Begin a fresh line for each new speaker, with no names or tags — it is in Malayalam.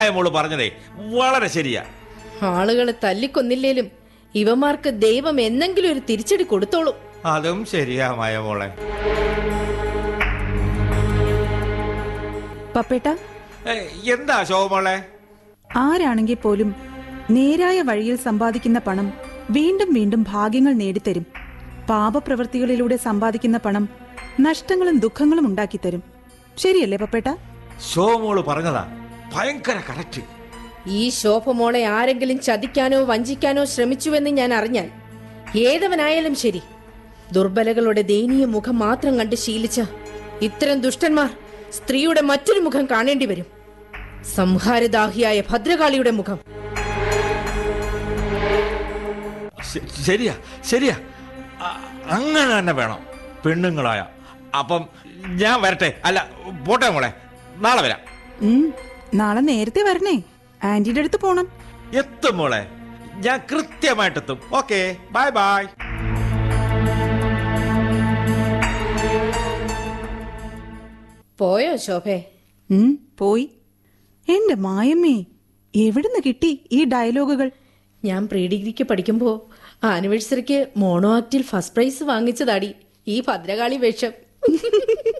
മോള് പറഞ്ഞതേ വളരെ ശരിയാ
ആളുകളെ തല്ലിക്കൊന്നില്ലേലും ഇവന്മാർക്ക് ദൈവം എന്നെങ്കിലും ഒരു തിരിച്ചടി കൊടുത്തോളും
അതും ശരിയാ മായ മോളെ
പപ്പേട്ട
ഏ, എന്താ ശോഭമോളെ
ആരാണെങ്കിൽ പോലും നേരായ വഴിയിൽ സമ്പാദിക്കുന്ന പണം വീണ്ടും വീണ്ടും ഭാഗ്യങ്ങൾ നേടിത്തരും പാപപ്രവൃത്തികളിലൂടെ സമ്പാദിക്കുന്ന പണം നഷ്ടങ്ങളും ദുഃഖങ്ങളും ഉണ്ടാക്കിത്തരും ശരിയല്ലേ പപ്പേട്ട
ശോഭമോള് പറഞ്ഞതാ ഭയങ്കര കറക്റ്റ്
ഈ ശോഭ മോളെ ആരെങ്കിലും ചതിക്കാനോ വഞ്ചിക്കാനോ ശ്രമിച്ചുവെന്ന് ഞാൻ അറിഞ്ഞാൽ ഏതവനായാലും ശരി ദുർബലകളുടെ ദയനീയ മുഖം മാത്രം കണ്ട് ശീലിച്ച ഇത്തരം ദുഷ്ടന്മാർ സ്ത്രീയുടെ മറ്റൊരു മുഖം കാണേണ്ടി വരും സംഹാരദാഹിയായ ഭദ്രകാളിയുടെ മുഖം
ശ- ശരിയാ ശരിയാ അ- അങ്ങനെ തന്നെ വേണം പെണ്ണുങ്ങളായ അപ്പം ഞാൻ വരട്ടെ അല്ല പോട്ടെ മോളെ നാളെ വരാം
ഉം നാളെ നേരത്തെ വരണേ ആന്റിയുടെ അടുത്ത് പോണം
എത്തും മോളെ ഞാൻ കൃത്യമായിട്ടെത്തും ഓക്കെ ബൈ ബൈ
പോയോ ശോഭേ
ഉം പോയി എന്റെ മായമ്മേ എവിടുന്ന് കിട്ടി ഈ ഡയലോഗുകൾ
ഞാൻ പ്രീ ഡിഗ്രിക്ക് പഠിക്കുമ്പോ ആനിവേഴ്സറിക്ക് മോണോ ആക്ടിൽ ഫസ്റ്റ് പ്രൈസ് വാങ്ങിച്ചതാടി ഈ ഭദ്രകാളി വേഷം